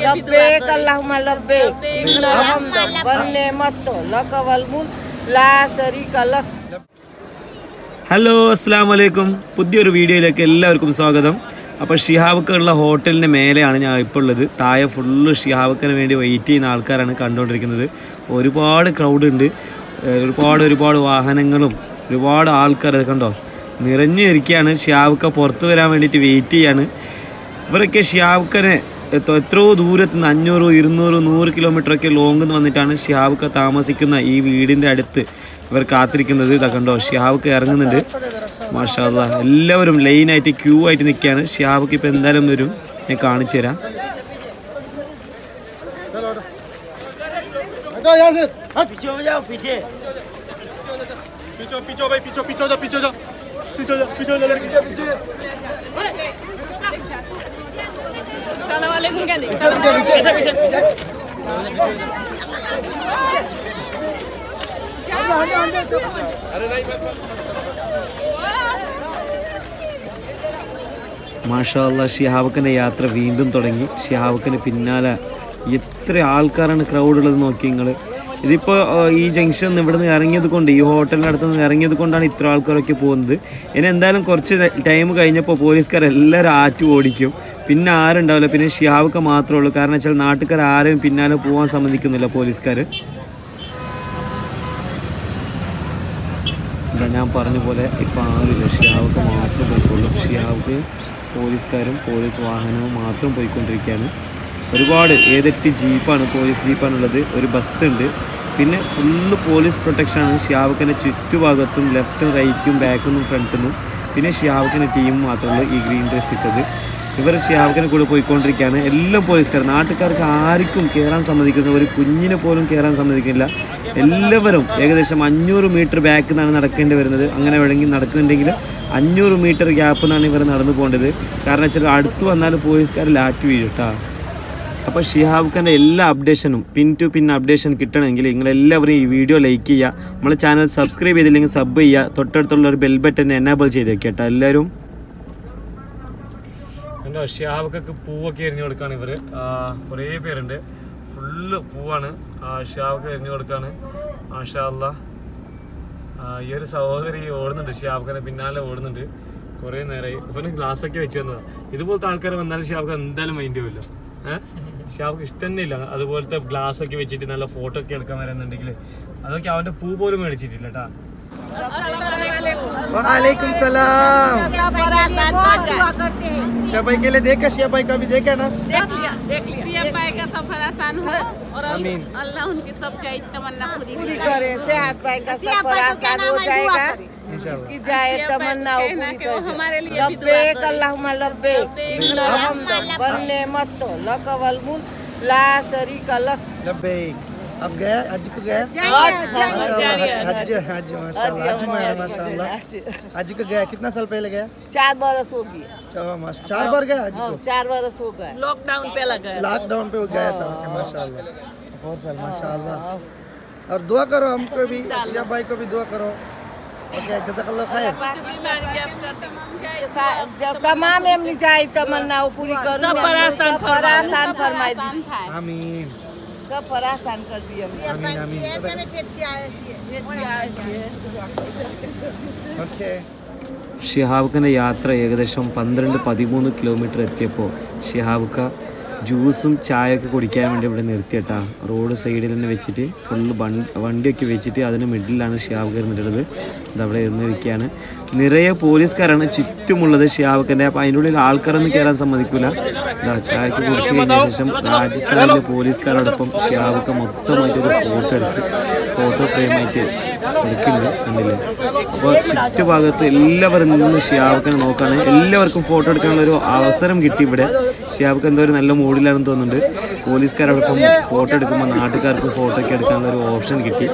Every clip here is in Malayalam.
لبيك اللهم لبيك إن الحمد والنعمة لك والملك لا شريك لك ഹലോ അസ്സാം വലൈക്കും പുതിയൊരു വീഡിയോയിലേക്ക് എല്ലാവർക്കും സ്വാഗതം അപ്പോൾ ഷിഹാബക്കുള്ള ഹോട്ടലിൻ്റെ മേലെയാണ് ഞാൻ ഇപ്പോൾ ഉള്ളത് താഴെ ഫുള്ള് ഷിഹാബക്കിന് വേണ്ടി വെയിറ്റ് ചെയ്യുന്ന ആൾക്കാരാണ് കണ്ടുകൊണ്ടിരിക്കുന്നത് ഒരുപാട് ക്രൗഡ് ഉണ്ട് ഏഹ് ഒരുപാട് ഒരുപാട് വാഹനങ്ങളും ഒരുപാട് ആൾക്കാർ അത് കണ്ടോ നിറഞ്ഞിരിക്കുകയാണ് ഷിഹാബക്ക പുറത്ത് വരാൻ വേണ്ടിയിട്ട് വെയിറ്റ് ചെയ്യാണ് ഇവരൊക്കെ ഷിഹാബക്കനെ എത്ര- എത്രയോ ദൂരത്ത് നിന്ന് അഞ്ഞൂറ് ഇരുന്നൂറ് നൂറ് കിലോമീറ്റർ ഒക്കെ ലോങ്ങിൽ നിന്ന് വന്നിട്ടാണ് ഷിഹാബക്ക താമസിക്കുന്ന ഈ വീടിൻ്റെ അടുത്ത് ഇവർ കാത്തിരിക്കുന്നത് ഇതാ കണ്ടോ ഷിഹാബക്ക് ഇറങ്ങുന്നുണ്ട് മാഷാല്ല എല്ലാവരും ലൈനായിട്ട് ക്യൂ ആയിട്ട് നിൽക്കുകയാണ് ഷിഹാബക്ക് ഇപ്പോൾ എന്തായാലും വരും ഞാൻ കാണിച്ചു തരാം पीछे हो जाओ पीछे पीछो पीछो भाई पीछो पीछो जा पीछो जा पीछो जा पीछो जा पीछे पीछे മാഷാല്ല ഷിഹാബക്കിൻ്റെ യാത്ര വീണ്ടും തുടങ്ങി ഷിഹാബക്കിന് പിന്നാലെ എത്ര ആൾക്കാരാണ് ക്രൗഡ് ഉള്ളത് നോക്കി നിങ്ങൾ ഇതിപ്പോൾ ഈ ജംഗ്ഷൻ നിന്ന് ഇവിടെ നിന്ന് ഇറങ്ങിയത് കൊണ്ട് ഈ ഹോട്ടലിൻ്റെ അടുത്ത് നിന്ന് ഇറങ്ങിയത് കൊണ്ടാണ് ഇത്ര ആൾക്കാരൊക്കെ പോകുന്നത് ഇനി എന്തായാലും കുറച്ച് ടൈം കഴിഞ്ഞപ്പോൾ പോലീസുകാർ എല്ലാവരും ആറ്റ് ഓടിക്കും പിന്നെ ആരുണ്ടാവില്ല പിന്നെ ഷിഹാബക്ക മാത്രമേ ഉള്ളൂ കാരണം വെച്ചാൽ നാട്ടുകാർ ആരെയും പിന്നാലെ പോകാൻ സമ്മതിക്കുന്നില്ല പോലീസുകാർ ഇതാ ഞാൻ പറഞ്ഞ പോലെ ഇപ്പം ആരുമില്ല ഷിയാവക്ക് മാത്രമേ പോയിക്കോളൂ ഷിയാവക്ക് പോലീസുകാരും പോലീസ് വാഹനവും മാത്രം പോയിക്കൊണ്ടിരിക്കുകയാണ് ഒരുപാട് ഏതെട്ട് ജീപ്പാണ് പോലീസ് ജീപ്പാണുള്ളത് ഒരു ബസ്സുണ്ട് പിന്നെ ഫുള്ള് പോലീസ് പ്രൊട്ടക്ഷനാണ് ഷിയാവക്കിൻ്റെ ചുറ്റുഭാഗത്തും ലെഫ്റ്റും റൈറ്റും ബാക്കിൽ നിന്നും ഫ്രണ്ടിൽ നിന്നും പിന്നെ ഷിയാവക്കിൻ്റെ ടീം മാത്രമേ ഈ ഗ്രീൻ ഡ്രസ് ഇട്ടത് ഇവർ ഷിയാവക്കിനെ കൂടെ പോയിക്കൊണ്ടിരിക്കുകയാണ് എല്ലാം പോലീസുകാർ നാട്ടുകാർക്ക് ആർക്കും കയറാൻ സമ്മതിക്കുന്ന ഒരു കുഞ്ഞിനെ പോലും കയറാൻ സമ്മതിക്കില്ല എല്ലാവരും ഏകദേശം അഞ്ഞൂറ് മീറ്റർ ബാക്കിൽ നിന്നാണ് നടക്കേണ്ടി വരുന്നത് അങ്ങനെ വേണമെങ്കിൽ നടക്കുന്നുണ്ടെങ്കിൽ അഞ്ഞൂറ് മീറ്റർ ഗ്യാപ്പിൽ നിന്നാണ് ഇവർ നടന്നു പോകേണ്ടത് കാരണം വെച്ചാൽ അടുത്ത് വന്നാൽ പോലീസുകാർ ലാറ്റ് വീഴും കേട്ടോ അപ്പോൾ ഷിഹാബ് ഖാൻ്റെ എല്ലാ അപ്ഡേഷനും പിൻ ടു പിൻ അപ്ഡേഷൻ കിട്ടണമെങ്കിൽ നിങ്ങളെല്ലാവരും ഈ വീഡിയോ ലൈക്ക് ചെയ്യുക നമ്മളെ ചാനൽ സബ്സ്ക്രൈബ് ചെയ്തില്ലെങ്കിൽ സബ് ചെയ്യുക തൊട്ടടുത്തുള്ള ഒരു ബെൽ ബട്ടൺ എനാബിൾ ചെയ്ത് വെക്കുക കേട്ടോ എല്ലാവരും കണ്ടോ ഷിഹാബക്കൊക്കെ പൂവൊക്കെ എറിഞ്ഞു കൊടുക്കാണ് ഇവർ കുറേ പേരുണ്ട് ഫുള്ള് പൂവാണ് ഷിഹാബക്ക് എറിഞ്ഞു കൊടുക്കാണ് മാഷാ അല്ലാ ആ, ഈ ഒരു സഹോദരി ഓടുന്നുണ്ട് ഷിയാബ്ഖാനെ പിന്നാലെ ഓടുന്നുണ്ട് കുറേ നേരമായി ഇവന് ഗ്ലാസ് ഒക്കെ വെച്ച് തന്നതാ ഇതുപോലത്തെ ആൾക്കാർ വന്നാലും ഷിയാബ്ഖാൻ എന്തായാലും മൈൻഡ് ചെയ്യില്ല ഏഹ് ഷിയാബ്ക്ക് ഇഷ്ടം തന്നെ ഇല്ല അതുപോലത്തെ ഗ്ലാസ് ഒക്കെ വെച്ചിട്ട് നല്ല ഫോട്ടോ ഒക്കെ എടുക്കാൻ വരുന്നുണ്ടെങ്കിൽ അതൊക്കെ അവന്റെ പൂ പോലും മേടിച്ചിട്ടില്ല കേട്ടാ वालेकुम सलाम शबाई के लिए देखा शबाई का भी देखा ना सिया पाए का सफर आसान हो और अल्लाह उनकी सबकी तमन्ना पूरी पूरी करें सेहत पाए का सफर आसान हो जाएगा इसकी जाए तमन्ना वो कहना पूरी कि वो कर हमारे लिए भी दुआ लब्बेक करें। अल्लाहुम्मा लब्बेक इन्नल हम्द वन नेमत लक वल मुल्क ला शरीक लक लब्बैक अब गया हज को गया हज हज हज माशाल्लाह हज में माशाल्लाह हज को गया कितना साल पहले गया चार बरस हो गया चार माश- चार बार गया हज हाँ, को चार बरस हो गए लॉकडाउन पे लगा लॉकडाउन पे वो गया था माशाल्लाह बहुत साल माशाल्लाह और दुआ करो हमको भी या भाई को भी दुआ करो ओके जज़ाकल्लाह खैर जब तमाम एमनी जाए तमन्ना वो पूरी करूँ सब पर आसान फरमाई दी आमीन सब पर आसान कर दिया आमीन आमीन ओके ഷിഹാബ്ഖാൻ്റെ യാത്ര ഏകദേശം പന്ത്രണ്ട് പതിമൂന്ന് കിലോമീറ്റർ എത്തിയപ്പോൾ ഷിഹാബ്ഖ ജ്യൂസും ചായയൊക്കെ കുടിക്കാൻ വേണ്ടി ഇവിടെ നിർത്തിയിട്ടാ റോഡ് സൈഡിൽ തന്നെ വെച്ചിട്ട് ഫുള്ള് വണ്ടിയൊക്കെ വെച്ചിട്ട് അതിന് മിഡിലാണ് ഷിഹാബ്ഖ ഇരുന്നിട്ടുള്ളത് ഇതവിടെ ഇരുന്നിരിക്കുകയാണ് നിറയെ പോലീസുകാരാണ് ചുറ്റുമുള്ളത് ഷിഹാബ്ഖിൻ്റെ അപ്പോൾ അതിൻ്റെ ഉള്ളിൽ ആൾക്കാരൊന്നും കയറാൻ സമ്മതിക്കില്ല ഇതാ ചായയൊക്കെ കുടിച്ച് കഴിഞ്ഞ ശേഷം രാജസ്ഥാനിലെ പോലീസുകാരോടൊപ്പം ഷിഹാബ്ഖ മൊത്തമായിട്ട് ഒരു ഫോട്ടോ എടുത്ത് ഫോട്ടോ ഫ്രെയിമായിട്ട് എടുക്കുന്നുണ്ട് കണ്ടില്ലേ അപ്പോൾ ചുറ്റുഭാഗത്ത് എല്ലാവരും നിന്ന് ഷിയാബിനെ നോക്കാണ് എല്ലാവർക്കും ഫോട്ടോ എടുക്കാനുള്ള ഒരു അവസരം കിട്ടി ഇവിടെ ഷിയാബിക്ക് എന്തോ ഒരു നല്ല മൂഡിലാണെന്ന് തോന്നുന്നുണ്ട് പോലീസുകാരോടൊപ്പം ഫോട്ടോ എടുക്കുമ്പോൾ നാട്ടുകാർക്ക് ഫോട്ടോ ഒക്കെ എടുക്കാനുള്ള ഒരു ഓപ്ഷൻ കിട്ടി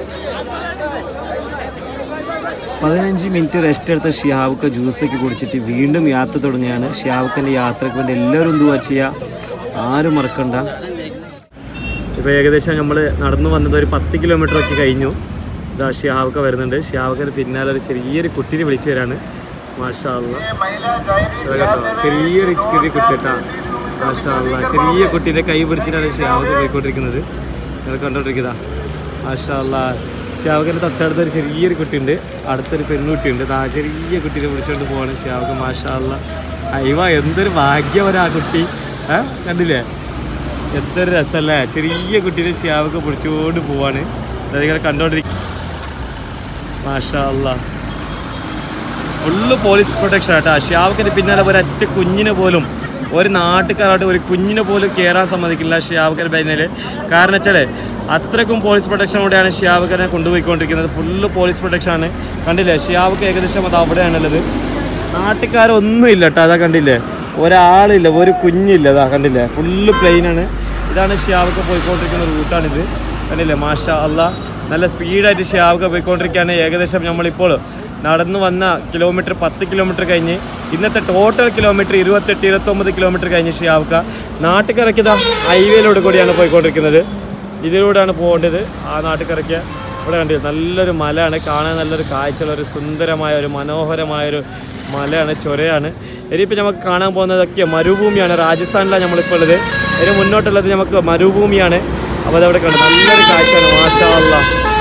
പതിനഞ്ച് മിനിറ്റ് റെസ്റ്റ് എടുത്ത ഷിയാവുക്ക ജ്യൂസൊക്കെ കുടിച്ചിട്ട് വീണ്ടും യാത്ര തുടങ്ങുകയാണ് ഷിയാവുക്കൻ്റെ യാത്രയ്ക്ക് വേണ്ടി എല്ലാവരും എന്തുവാ ചെയ്യുക ആരും മറക്കണ്ട ഇപ്പോൾ ഏകദേശം നമ്മൾ നടന്നു വന്നത് ഒരു പത്ത് കിലോമീറ്റർ ഒക്കെ കഴിഞ്ഞു ഇതാ ഷിയാവുക്ക വരുന്നുണ്ട് ഷിയാവുക്കന് പിന്നാലെ ഒരു ചെറിയൊരു കുട്ടീനെ വിളിച്ചു വരാണ് മാഷാ അല്ലാ. ഇത് കേട്ടോ ചെറിയൊരു ചെറിയ കുട്ടി കേട്ടാ മാഷാ അല്ലാ. ചെറിയ കുട്ടീൻ്റെ കൈ പിടിച്ചിട്ടാണ് ഷിയാവുക്ക പോയിക്കൊണ്ടിരിക്കുന്നത് നിങ്ങൾ കണ്ടോണ്ടിരിക്കുന്നതാ മാഷാ അല്ലാ. ഷിയാവുക്കൻ്റെ തൊട്ടടുത്ത് ഒരു ചെറിയൊരു കുട്ടിയുണ്ട് അടുത്തൊരു പെൺകുട്ടിയുണ്ട് ആ ചെറിയ കുട്ടീനെ വിളിച്ചുകൊണ്ട് പോവാണ് ഷിയാവുക്ക മാഷാ അല്ലാ. അയ്യോ എന്തൊരു ഭാഗ്യവരാ ആ കുട്ടി ഏ കണ്ടില്ലേ എന്തൊരു രസമല്ലേ ചെറിയ കുട്ടീനെ ഷിയാവൊക്കെ പിടിച്ചുകൊണ്ട് പോവാണ് അതിങ്ങനെ കണ്ടോണ്ടിരിക്കും മാഷാ അല്ലാ ഫുള്ള് പോലീസ് പ്രൊട്ടക്ഷൻ ആട്ടോ ഷിയാവക്കിന് പിന്നാലെ ഒരൊറ്റ കുഞ്ഞിനെ പോലും ഒരു നാട്ടുകാരോട്ട് ഒരു കുഞ്ഞിനെ പോലും കയറാൻ സമ്മതിക്കില്ല ഷിയാവക്കൻ്റെ പിന്നാല് കാരണം വെച്ചാൽ അത്രക്കും പോലീസ് പ്രൊട്ടക്ഷനോടെയാണ് ഷിയാവക്കനെ കൊണ്ടുപോയിക്കൊണ്ടിരിക്കുന്നത് ഫുള്ള് പോലീസ് പ്രൊട്ടക്ഷനാണ് കണ്ടില്ലേ ഷിയാവക്ക് ഏകദേശം അത് അവിടെയാണുള്ളത് നാട്ടുകാരൊന്നും ഇല്ല കേട്ടോ അതാ കണ്ടില്ലേ ഒരാളില്ല ഒരു കുഞ്ഞില്ല അതാ കണ്ടില്ലേ ഫുള്ള് പ്ലെയിനാണ് ഇതാണ് ഷിയാവക്ക പോയിക്കൊണ്ടിരിക്കുന്ന റൂട്ടാണിത് കണ്ടില്ലേ മാഷാ അല്ല നല്ല സ്പീഡായിട്ട് ഷിയാവക്ക പോയിക്കൊണ്ടിരിക്കുകയാണ് ഏകദേശം നമ്മളിപ്പോൾ നടന്നു വന്ന കിലോമീറ്റർ പത്ത് കിലോമീറ്റർ കഴിഞ്ഞ് ഇന്നത്തെ ടോട്ടൽ കിലോമീറ്റർ ഇരുപത്തെട്ട് ഇരുപത്തൊമ്പത് കിലോമീറ്റർ കഴിഞ്ഞ് ഷിയാവക്ക നാട്ടുകാരക്കിതാ ഹൈവേയിലൂടെ കൂടിയാണ് പോയിക്കൊണ്ടിരിക്കുന്നത് ഇതിലൂടെയാണ് പോകേണ്ടത് ആ നാട്ടുകാരയ്ക്ക് ഇവിടെ കണ്ടില്ല നല്ലൊരു മലയാണ് കാണാൻ നല്ലൊരു കാഴ്ചയുള്ള ഒരു സുന്ദരമായ ഒരു മനോഹരമായൊരു മലയാണ് ചുരയാണ് ഇനിയിപ്പോൾ നമുക്ക് കാണാൻ പോകുന്നതൊക്കെ മരുഭൂമിയാണ് രാജസ്ഥാനിലാണ് നമ്മളിപ്പോൾ ഉള്ളത് ഇതിന് മുന്നോട്ടുള്ളത് നമുക്ക് മരുഭൂമിയാണ് അപ്പോൾ അതവിടെ കണ്ടു നല്ലൊരു കാഴ്ചയാണ് മാഷാ അല്ലാ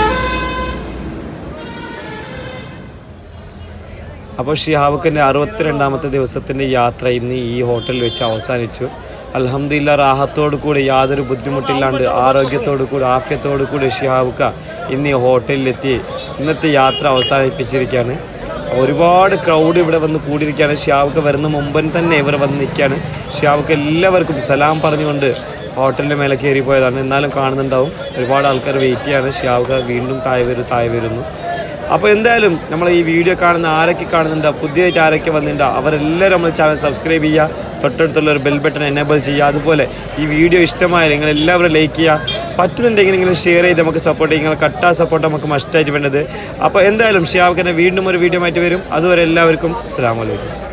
അപ്പോൾ ഷിഹാബുക്കിൻ്റെ അറുപത്തിരണ്ടാമത്തെ ദിവസത്തിൻ്റെ യാത്ര ഇന്ന് ഈ ഹോട്ടലിൽ വെച്ച് അവസാനിച്ചു അൽഹംദില്ല റാഹത്തോടു കൂടി യാതൊരു ബുദ്ധിമുട്ടില്ലാണ്ട് ആരോഗ്യത്തോടു കൂടി ആഫ്യത്തോടു കൂടി ഷിഹാബുക്ക ഇന്ന് ഈ ഹോട്ടലിലെത്തി ഇന്നത്തെ യാത്ര അവസാനിപ്പിച്ചിരിക്കുകയാണ് ഒരുപാട് ക്രൗഡ് ഇവിടെ വന്ന് കൂടിയിരിക്കുകയാണ് ഷിയാവുക്ക് വരുന്ന മുമ്പൻ തന്നെ ഇവർ വന്ന് നിൽക്കുകയാണ് ഷിയാവുക്ക് എല്ലാവർക്കും സലാം പറഞ്ഞുകൊണ്ട് ഹോട്ടലിൻ്റെ മേലെ കയറി പോയതാണ് എന്നാലും കാണുന്നുണ്ടാവും ഒരുപാട് ആൾക്കാർ വെയിറ്റ് ചെയ്യാണ് ഷിയാവുക വീണ്ടും താഴെ വരും താഴെ വരുന്നു അപ്പോൾ എന്തായാലും നമ്മൾ ഈ വീഡിയോ കാണുന്ന ആരൊക്കെ കാണുന്നുണ്ടോ പുതിയതായിട്ട് ആരൊക്കെ വന്നിട്ടുണ്ടോ അവരെല്ലാവരും നമ്മൾ ചാനൽ സബ്സ്ക്രൈബ് ചെയ്യുക തൊട്ടടുത്തുള്ള ഒരു ബെൽ ബട്ടൺ എനേബിൾ ചെയ്യുക അതുപോലെ ഈ വീഡിയോ ഇഷ്ടമായാലും നിങ്ങൾ എല്ലാവരും ലൈക്ക് ചെയ്യുക പറ്റുന്നുണ്ടെങ്കിൽ നിങ്ങൾ ഷെയർ ചെയ്ത് നമുക്ക് സപ്പോർട്ട് ചെയ്യുക നിങ്ങൾ കട്ടാ സപ്പോർട്ട് നമുക്ക് മസ്റ്റായിട്ട് വേണ്ടത് അപ്പോൾ എന്തായാലും ഷിയാവ്ക്കനെ വീണ്ടും ഒരു വീഡിയോ ആയിട്ട് വരും അതുവരെ എല്ലാവർക്കും അസ്സാം വലൈക്കും